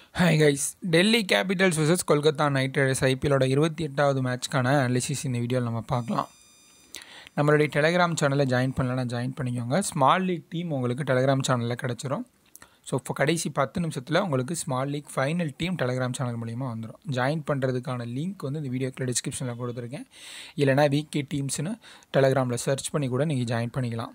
hi guys Delhi Capitals vs Kolkata Knight Riders ஐபிஎலோட இருபத்தி எட்டாவது மேட்ச்க்கான அனாலிசிஸ் இந்த வீடியோவில் நம்ம பார்க்கலாம் நம்மளுடைய டெலிகிராம் சேனலில் ஜாயின் பண்ணலன்னா ஜாயின் பண்ணிக்கோங்க ஸ்மால் லீக் டீம் உங்களுக்கு டெலிகிராம் சேனலில் கிடச்சிரும் ஸோ இப்போ கடைசி பத்து நிமிஷத்தில் உங்களுக்கு small league final team Telegram channel மூலிமா வந்துடும் ஜாயின் பண்ணுறதுக்கான லிங்க் வந்து இந்த வீடியோக்குள்ள டிஸ்கிரிப்ஷனில் கொடுத்துருக்கேன் இல்லைனா விகே டீம்ஸ்னு டெலிகிராமில் சர்ச் பண்ணி கூட நீங்கள் ஜாயின் பண்ணிக்கலாம்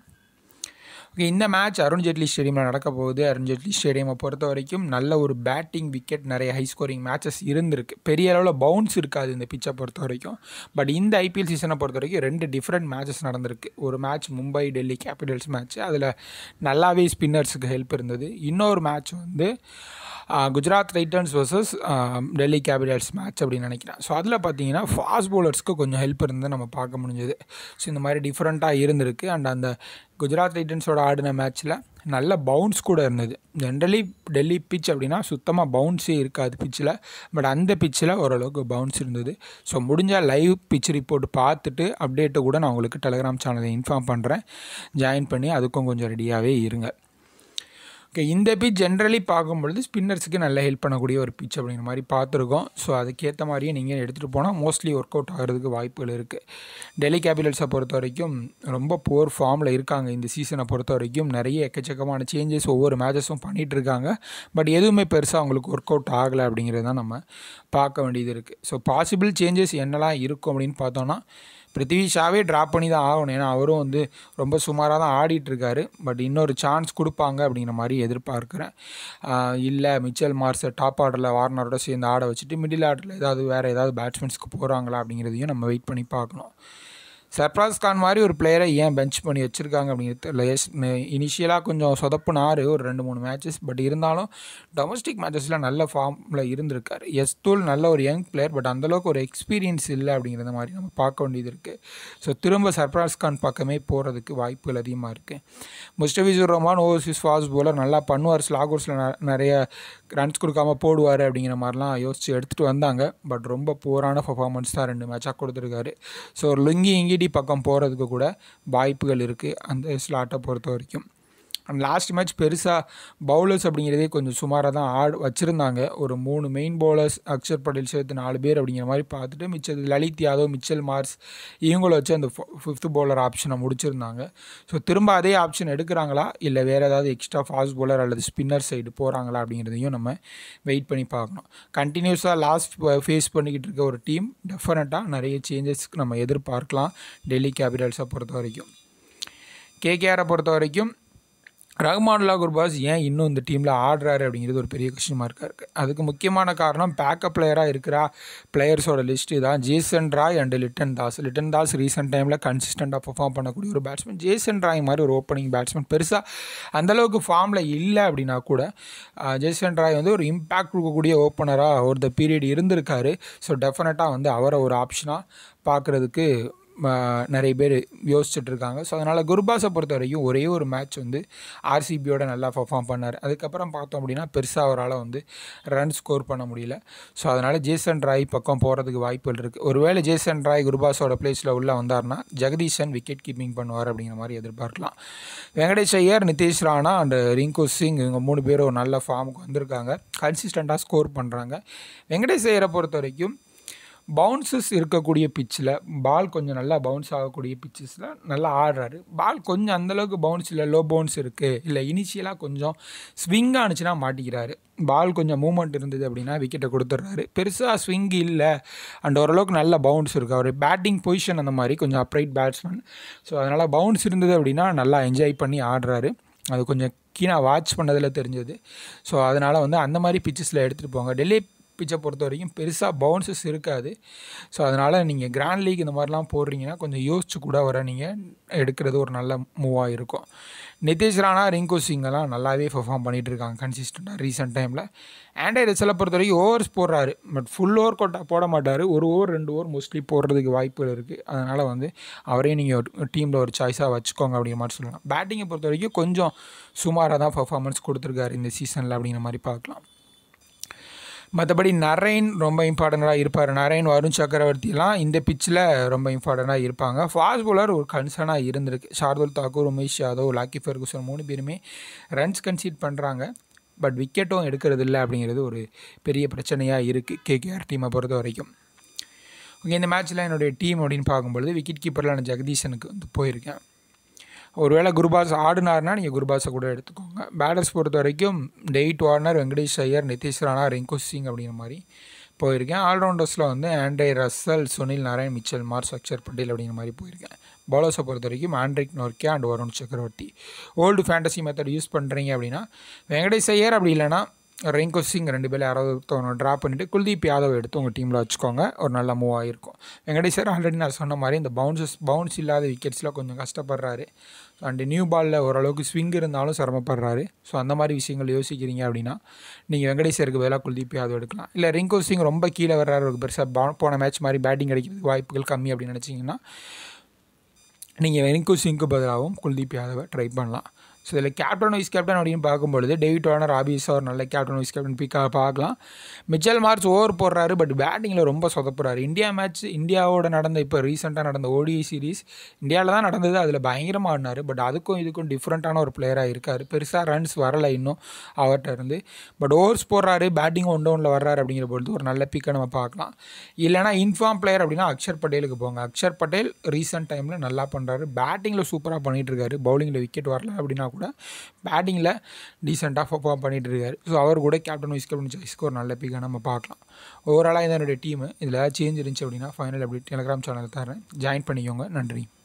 ஓகே இந்த மேட்ச் அருண் ஜேட்லி ஸ்டேடியமில் நடக்க போகுது அருண் ஜேட்லி ஸ்டேடியமை பொறுத்த வரைக்கும் நல்ல ஒரு பேட்டிங் விக்கெட் நிறைய ஹை ஸ்கோரிங் மேட்சஸ் இருந்திருக்கு பெரிய அளவில் பவுன்ஸ் இருக்காது இந்த பிச்சை பொறுத்த வரைக்கும் பட் இந்த ஐபிஎல் சீசனை பொறுத்த வரைக்கும் ரெண்டு டிஃப்ரெண்ட் மேட்சஸ் நடந்திருக்கு ஒரு match Mumbai Delhi Capitals match அதில் நல்லாவே ஸ்பின்னர்ஸுக்கு ஹெல்ப் இருந்தது இன்னொரு மேட்ச் வந்து Gujarat Titans versus Delhi Capitals match அப்படின்னு நினைக்கிறேன் ஸோ அதில் பார்த்தீங்கன்னா ஃபாஸ்ட் பவுலர்ஸ்க்கு கொஞ்சம் ஹெல்ப் இருந்து நம்ம பார்க்க முடிஞ்சது ஸோ இந்த மாதிரி டிஃப்ரெண்ட்டாக இருந்திருக்கு அண்ட் அந்த குஜராத் ரைட்டன்ஸோட ஆடின மேட்ச்சில் நல்ல பவுன்ஸ் கூட இருந்தது ஜென்ரலி டெல்லி பிச் அப்படின்னா சுத்தமாக பவுன்ஸே இருக்காது பிச்சில் பட் அந்த பிச்சில் ஓரளவுக்கு பவுன்ஸ் இருந்தது ஸோ முடிஞ்சால் லைவ் பிச் ரிப்போர்ட் பார்த்துட்டு அப்டேட்டை கூட நான் உங்களுக்கு டெலிகிராம் சேனலில் இன்ஃபார்ம் பண்ணுறேன் ஜாயின் பண்ணி அதுக்கும் கொஞ்சம் ரெடியாகவே இருங்க ஓகே இந்த பிச் ஜென்ரலி பார்க்கும்பொழுது ஸ்பின்னர்ஸுக்கு நல்ல ஹெல்ப் பண்ணக்கூடிய ஒரு பிச் அப்படிங்கிற மாதிரி பார்த்துருக்கோம் ஸோ அதுக்கேற்ற மாதிரியே நீங்கள் எடுத்துகிட்டு போனால் மோஸ்ட்லி ஒர்க் அவுட் ஆகிறதுக்கு வாய்ப்புகள் இருக்குது டெல்லி கேபிட்டல்ஸை பொறுத்த வரைக்கும் ரொம்ப போர் ஃபார்மில் இருக்காங்க இந்த சீசனை பொறுத்த வரைக்கும் நிறைய எக்கச்சக்கமான சேஞ்சஸ் ஒவ்வொரு மேட்சஸும் பண்ணிகிட்டு இருக்காங்க பட் எதுவுமே பெருசாக அவங்களுக்கு ஒர்க் அவுட் ஆகலை அப்படிங்கிறது தான் நம்ம பார்க்க வேண்டியது இருக்குது ஸோ பாசிபிள் சேஞ்சஸ் என்னெல்லாம் இருக்கும் அப்படின்னு பார்த்தோன்னா பிருத்திவி ஷாவே ட்ராப் பண்ணி தான் ஆகணும் ஏன்னா அவரும் வந்து ரொம்ப சுமாராக தான் ஆடிட்டுருக்காரு பட் இன்னொரு சான்ஸ் கொடுப்பாங்க அப்படிங்கிற மாதிரி எதிர்பார்க்குறேன் இல்லை மிச்சல் மார்ஸை டாப் ஆர்டரில் வார்னரோட சேர்ந்து ஆட வச்சுட்டு மிடில் ஆர்டரில் ஏதாவது வேறு ஏதாவது பேட்ஸ்மேன்ஸ்க்கு போகிறாங்களா அப்படிங்கிறதையும் நம்ம வெயிட் பண்ணி பார்க்கணும் சர்ப்ராஸ் கான் மாதிரி ஒரு பிளேயரை ஏன் பெஞ்ச் பண்ணி வச்சுருக்காங்க அப்படிங்கிறது தெரியல எஸ் இனிஷியலாக கொஞ்சம் சொதப்புனாரு ஒரு ரெண்டு மூணு மேட்சஸ் பட் இருந்தாலும் டொமஸ்டிக் மேட்சஸில் நல்ல ஃபார்மில் இருந்திருக்காரு எஸ் தூள் நல்ல ஒரு யங் பிளேயர் பட் அந்தளவுக்கு ஒரு எக்ஸ்பீரியன்ஸ் இல்லை அப்படிங்கிறத மாதிரி நம்ம பார்க்க வேண்டியது இருக்குது ஸோ திரும்ப சர்ப்ராஸ் கான் பக்கமே போகிறதுக்கு வாய்ப்புகள் அதிகமாக இருக்குது Mustafizur Rahman overseas fast bowler நல்லா பண்ணுவார் ஸ்லாகோர்ஸில் நிறைய ரன்ஸ் கொடுக்காம போடுவார் அப்படிங்கிற மாதிரிலாம் யோசித்து எடுத்துகிட்டு வந்தாங்க பட் ரொம்ப போரான பர்ஃபார்மன்ஸ் தான் ரெண்டு மேட்சாக கொடுத்துருக்காரு ஸோ லுங்கி இங்கிடி பக்கம் போகிறதுக்கு கூட வாய்ப்புகள் இருக்குது அந்த ஸ்லாட்டை பொறுத்த வரைக்கும் அண்ட் லாஸ்ட் மேட்ச் பெருசாக பவுலர்ஸ் அப்படிங்கிறதே கொஞ்சம் சுமாராக தான் ஆடு வச்சுருந்தாங்க ஒரு மூணு மெயின் பவுலர்ஸ் அக்ஷர் பட்டேல் சேர்த்து நாலு பேர் அப்படிங்கிற மாதிரி பார்த்துட்டு மிச்சது லலித் யாதவ் மிச்சல் மார்ஸ் இவங்கள வச்சு அந்த ஃபிஃப்த் பவுலர் ஆப்ஷனை முடிச்சிருந்தாங்க ஸோ திரும்ப அதே ஆப்ஷன் எடுக்கிறாங்களா இல்லை வேறு ஏதாவது எக்ஸ்ட்ரா ஃபாஸ்ட் பவுலர் அல்லது ஸ்பின்னர் சைடு போகிறாங்களா அப்படிங்கிறதையும் நம்ம வெயிட் பண்ணி பார்க்கணும் கண்டினியூஸாக லாஸ்ட் ஃபேஸ் பண்ணிக்கிட்டு இருக்க ஒரு டீம் டெஃபினட்டாக நிறைய சேஞ்சஸ்க்கு நம்ம எதிர்பார்க்கலாம் டெல்லி கேபிட்டல்ஸை பொறுத்த வரைக்கும் கேகேஆரை பொறுத்த வரைக்கும் ரஹ்மானுல்லா குர்பாஸ் ஏன் இன்னும் இந்த டீமில் ஆடுறாரு அப்படிங்கிறது ஒரு பெரிய கொஸ்டின் மார்க்காக இருக்குது அதுக்கு முக்கியமான காரணம் பேக்கப் பிளேயராக இருக்கிற பிளேயர்ஸோட லிஸ்ட்டு தான் Jason Roy and Litton Das Litton Das recent டைமில் கன்சிஸ்டண்ட்டாக பர்ஃபார்ம் பண்ணக்கூடிய ஒரு பேட்ஸ்மேன் ஜேசன் ராய் மாதிரி ஒரு ஓப்பனிங் பேட்ஸ்மேன் பெருசாக அந்தளவுக்கு ஃபார்மில் இல்லை அப்படின்னா கூட ஜேசன் ராய் வந்து ஒரு இம்பேக்ட் கொடுக்கக்கூடிய ஓப்பனராக ஒரு த பீரியட் இருந்திருக்காரு ஸோ டெஃபினட்டாக வந்து அவரை ஒரு ஆப்ஷனாக பார்க்குறதுக்கு நிறைய பேர் யோசிச்சுட்டு இருக்காங்க ஸோ அதனால் குர்பாஸை பொறுத்த வரைக்கும் ஒரே ஒரு மேட்ச் வந்து ஆர்சிபியோட நல்லா பர்ஃபார்ம் பண்ணார் அதுக்கப்புறம் பார்த்தோம் அப்படின்னா பெருசாக அவரால் வந்து ரன் ஸ்கோர் பண்ண முடியல ஸோ அதனால் ஜேசன் ராய் பக்கம் போகிறதுக்கு வாய்ப்புகள் இருக்குது ஒருவேளை ஜேசன் ராய் குர்பாஸோட பிளேஸில் உள்ளே வந்தார்னா ஜெகதீஷன் விக்கெட் கீப்பிங் பண்ணுவார் அப்படிங்கிற மாதிரி எதிர்பார்க்கலாம் வெங்கடேஷ் ஐயர் நிதிஷ் ராணா அண்ட் ரிங்கு சிங் இவங்க மூணு பேரும் ஒரு நல்ல ஃபார்முக்கு வந்திருக்காங்க கன்சிஸ்டண்ட்டாக ஸ்கோர் பண்ணுறாங்க வெங்கடேஷ் ஐயரை பொறுத்த வரைக்கும் பவுன்சஸ் இருக்கக்கூடிய பிச்சில் பால் கொஞ்சம் நல்லா பவுன்ஸ் ஆகக்கூடிய பிச்சஸில் நல்லா ஆடுறாரு பால் கொஞ்சம் அந்தளவுக்கு பவுன்ஸ் இல்லை லோ பவுன்ஸ் இருக்குது இல்லை இனிஷியலாக கொஞ்சம் ஸ்விங் ஆனிச்சுன்னா மாட்டிக்கிறாரு பால் கொஞ்சம் மூமெண்ட் இருந்தது அப்படின்னா விக்கெட்டை கொடுத்துட்றாரு பெருசாக ஸ்விங் இல்லை அண்ட் ஓரளவுக்கு நல்ல பவுன்ஸ் இருக்குது அவர் பேட்டிங் பொசிஷன் அந்த மாதிரி கொஞ்சம் அப்ரைட் பேட்ஸ்மேன் ஸோ அதனால் பவுன்ஸ் இருந்தது அப்படின்னா நல்லா என்ஜாய் பண்ணி ஆடுறாரு அது கொஞ்சம் கீழே வாட்ச் பண்ணதில் தெரிஞ்சது ஸோ அதனால் வந்து அந்த மாதிரி பிச்சஸில் எடுத்துகிட்டு போங்க டெல்லி பிச்சை பொறுத்த வரைக்கும் பெருசாக பவுன்சஸ் இருக்காது ஸோ அதனால் நீங்கள் கிராண்ட் லீக் இந்த மாதிரிலாம் போடுறீங்கன்னா கொஞ்சம் யோசிச்சு கூட வர நீங்கள் எடுக்கிறது ஒரு நல்ல மூவாக இருக்கும் நிதிஷ் ராணா ரிங்கு சிங்கெல்லாம் நல்லாவே பெர்ஃபார்ம் பண்ணிகிட்டு இருக்காங்க கன்சிஸ்டண்ட்டாக ரீசெண்ட் டைமில் ஆண்டே ரிசலை பொறுத்த வரைக்கும் ஓவர்ஸ் போடுறாரு பட் ஃபுல் ஓவர் கொட்டா போட மாட்டார் ஒரு ஓவர் ரெண்டு ஓவர் மோஸ்ட்லி போடுறதுக்கு வாய்ப்புகள் இருக்குது அதனால் வந்து அவரே நீங்கள் டீமில் ஒரு சாய்ஸாக வச்சுக்கோங்க அப்படிங்கிற மாதிரி சொல்லலாம் பேட்டிங்கை பொறுத்த வரைக்கும் கொஞ்சம் சுமாராக தான் பர்ஃபார்மன்ஸ் கொடுத்துருக்காரு இந்த சீசனில் அப்படிங்கிற மாதிரி பார்க்கலாம் மற்றபடி நரேன் ரொம்ப இம்பார்ட்டண்ட்டாக இருப்பார் நரேன் வருண் சக்கரவர்த்திலாம் இந்த பிச்சில் ரொம்ப இம்பார்ட்டண்ட்டாக இருப்பாங்க ஃபாஸ்ட் bowler ஒரு கன்சர்னாக இருந்திருக்கு ஷார்துல் தாக்கூர் உமேஷ் யாதவ் லாக்கி ஃபெர்குசன் மூணு பேருமே ரன்ஸ் கன்சீட் பண்ணுறாங்க பட் விக்கெட்டும் எடுக்கிறது இல்லை அப்படிங்கிறது ஒரு பெரிய பிரச்சனையாக இருக்குது கேகேஆர் டீமை பொறுத்த வரைக்கும் ஓகே இந்த மேட்ச்சில் என்னுடைய டீம் அப்படின்னு பார்க்கும்பொழுது விக்கெட் கீப்பரில் நான் ஜெகதீஷனுக்கு வந்து போயிருக்கேன் ஒருவேளை குருபாஸ் ஆடினார்னா நீங்கள் குருபாஸை கூட எடுத்துக்கோங்க பேட்டர்ஸ் பொறுத்த வரைக்கும் டெய்ட் வார்னர் வெங்கடேஷ் ஐயர் நிதிஷ் ராணா ரிங்கு சிங் அப்படிங்கிற மாதிரி போயிருக்கேன் ஆல்ரவுண்டர்ஸில் வந்து Andre Russell Sunil Narine Mitchell Marsh Axar Patel அப்படிங்கிற மாதிரி போயிருக்கேன் பவுலர்ஸை பொறுத்த வரைக்கும் ஆண்ட்ரிக் நோர்க்கியா அண்ட் வருண் சக்கரவர்த்தி ஓல்டு ஃபேண்டசி மெத்தட் யூஸ் பண்ணுறீங்க அப்படின்னா வெங்கடேஷ் ஐயர் அப்படி இல்லைனா ரெயின்கோ சிங் ரெண்டு பேரும் யாராவது ஒருத்தவங்க ட்ராப் பண்ணிவிட்டு குல்தீப் யாதவ் எடுத்து உங்கள் டீமில் வச்சுக்கோங்க ஒரு நல்ல மூவ் ஆகிருக்கும் வெங்கடேஸ்வர் ஆல்ரெடி நான் சொன்ன மாதிரி இந்த பவுன்சஸ் பவுன்ஸ் இல்லாத விக்கெட்ஸில் கொஞ்சம் கஷ்டப்படுறாரு அண்டு நியூ பாலில் ஓரளவுக்கு ஸ்விங் இருந்தாலும் சிரமப்படுறாரு ஸோ அந்த மாதிரி விஷயங்கள் யோசிக்கிறீங்க அப்படின்னா நீங்கள் வெங்கடேஸ்வருக்கு பதிலாக குல்தீப் யாதவ் எடுக்கலாம் இல்லை ரிங்கோ சிங் ரொம்ப கீழே வர்றாரு ஒரு பெருசாக போன மேட்ச் மாதிரி பேட்டிங் அடிக்கிறதுக்கு வாய்ப்புகள் கம்மி அப்படின்னு நினச்சிங்கன்னா நீங்கள் ரிங்கு சிங்க்கு பதிலாகவும் குல்தீப் யாதவை ட்ரை பண்ணலாம் ஸோ இதில் கேப்டன் வைஸ் கேப்டன் அப்படின்னு பார்க்கும்பொழுது டேவிட் வார்னர் ஆபியஸாக ஒரு நல்ல கேப்டன் வைஸ் கேப்டன் பிக்காக பார்க்கலாம் மிச்சல் மார்ச் ஓவர் போடுறாரு பட் பேட்டிங்கில் ரொம்ப சொதப்புறாரு இந்தியா மேட்ச் இந்தியாவோட நடந்த இப்போ ரீசெண்டாக நடந்த ஓடிஐ சீரீஸ் இந்தியாவில் தான் நடந்தது அதில் பயங்கரமாக ஆடினார் பட் அதுக்கும் இதுக்கும் டிஃப்ரெண்ட்டான ஒரு பிளேயராக இருக்கார் பெருசாக ரன்ஸ் வரலை இன்னும் அவர்கிட்ட இருந்து பட் ஓவர்ஸ் போடுறாரு பேட்டிங் ஒன் டவுனில் வர்றாரு அப்படிங்கிற பொழுது ஒரு நல்ல பிக்கை நம்ம பார்க்கலாம் இல்லைனா இன்ஃபார்ம் பிளேயர் அப்படின்னா அக்ஷர் பட்டேலுக்கு போங்க அக்ஷர் பட்டேல் ரீசெண்ட் டைமில் நல்லா பண்ணுறாரு பேட்டிங்கில் சூப்பராக பண்ணிகிட்டு இருக்காரு பவுலிங்கில் விக்கெட் வரல அப்படின்னா கூட பேட்டிங்கில் டீசெண்டாக பர்ஃபார்ம் பண்ணிகிட்டு இருக்காரு ஸோ அவர் கூட கேப்டன் வைஸ் கேப்டன் சாய்ஸ்க்கு ஒரு நல்ல பிக்காக நம்ம பார்க்கலாம் ஓவராலாக இந்த என்னுடைய டீமு இதில் ஏதாவது சேஞ்ச் இருந்துச்சு அப்படின்னா ஃபைனல் அப்படி டெலிகிராம் சேனல் தரேன் ஜாயின் பண்ணிக்கோங்க நன்றி